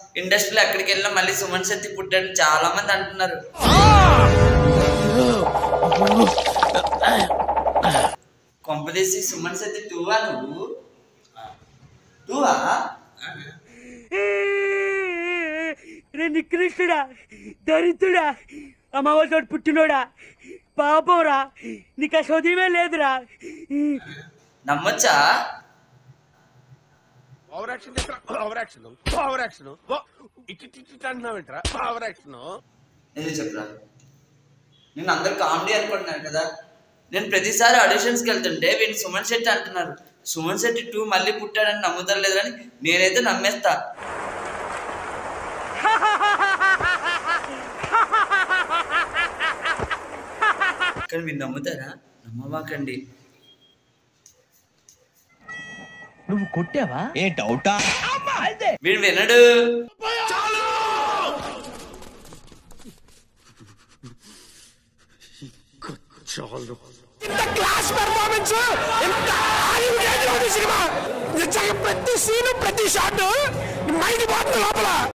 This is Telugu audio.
ఇండస్ట్రీలో ఎక్కడికి వెళ్ళినా మళ్ళీ సుమన్ శెట్టి పుట్టాడని చాలా మంది అంటున్నారు కొంపదీసి సుమన్ శెట్టి టూవా నువ్వు టూవా రే నికృష్టుడా దరిద్రుడా అమ్మవారితో పుట్టినోడా పాపంరా నీకు ఆ చదివే లేదురా నమ్మొచ్చా over action over action over action ఇటు ఇటు ఇటు అంటున్నావేంట్రా ఓవర్ యాక్షన్ ఎందుకు చెప్పరా నేను అందరు కామెడీ అనుకుంటున్నారు కదా నేను ప్రతిసారి ఆడిషన్స్కి వెళ్తుంటే వీళ్ళు సుమన్ శెట్టి అంటున్నారు సుమన్ శెట్టి టూ మళ్ళీ పుట్టాడని నమ్ముతారు లేదని నేనైతే నమ్మేస్తా కానీ మీరు నమ్ముతారా నమ్మవాకండి నువ్వు కొట్టావా ఏ డౌటా వీడు వినడు చాలు క్లాస్ పెర్ఫార్మెన్స్ ఎంత హాలీవుడ్ రేంజ్ లో ఉంది సినిమా నిజంగా ప్రతి సీను ప్రతి షాట్ మైండ్ పోతుంది లోపల